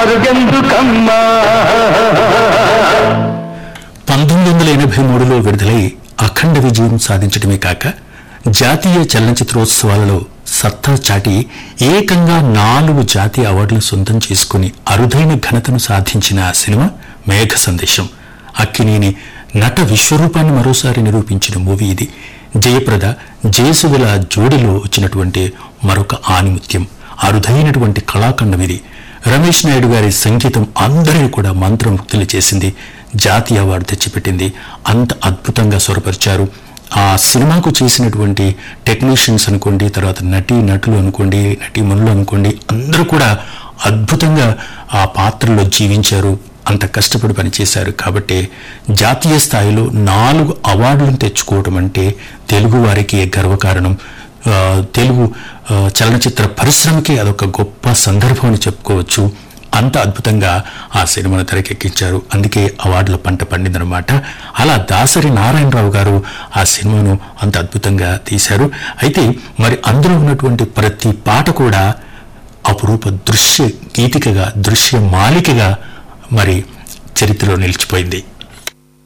మరుగెందుకమ్మా పంతొమ్మిది వందల ఎనభై మూడులో విడుదలై అఖండ విజయం సాధించడమే కాక జాతీయ చలనచిత్రోత్సవాలలో సత్తా చాటి ఏకంగా నాలుగు జాతీయ అవార్డులు సొంతం చేసుకుని అరుదైన ఘనతను సాధించిన ఆ సినిమా మేఘ సందేశం అక్కినేని నట విశ్వరూపాన్ని మరోసారి నిరూపించిన మూవీ ఇది జయప్రద జయసుధల జోడిలో వచ్చినటువంటి మరొక ఆనిముత్యం అరుదైనటువంటి కళాఖండం ఇది రమేష్ నాయుడు గారి సంగీతం అందరినీ కూడా మంత్రముక్తులు చేసింది జాతీయ అవార్డు తెచ్చిపెట్టింది అంత అద్భుతంగా స్వరపరిచారు ఆ సినిమాకు చేసినటువంటి టెక్నీషియన్స్ అనుకోండి తర్వాత నటీ నటులు అనుకోండి నటీమణులు అనుకోండి అందరూ కూడా అద్భుతంగా ఆ పాత్రలో జీవించారు అంత కష్టపడి పనిచేశారు కాబట్టి జాతీయ స్థాయిలో నాలుగు అవార్డులను తెచ్చుకోవడం అంటే తెలుగు వారికి గర్వకారణం ఆ, తెలుగు ఆ, చలనచిత్ర పరిశ్రమకి అదొక గొప్ప సందర్భం అని చెప్పుకోవచ్చు అంత అద్భుతంగా ఆ సినిమాను తెరకెక్కించారు అందుకే అవార్డుల పంట పండిందనమాట అలా దాసరి నారాయణరావు గారు ఆ సినిమాను అంత అద్భుతంగా తీశారు అయితే మరి అందులో ఉన్నటువంటి ప్రతి పాట కూడా అపురూప దృశ్య గీతికగా దృశ్య మాలికగా మరి చరిత్రలో నిలిచిపోయింది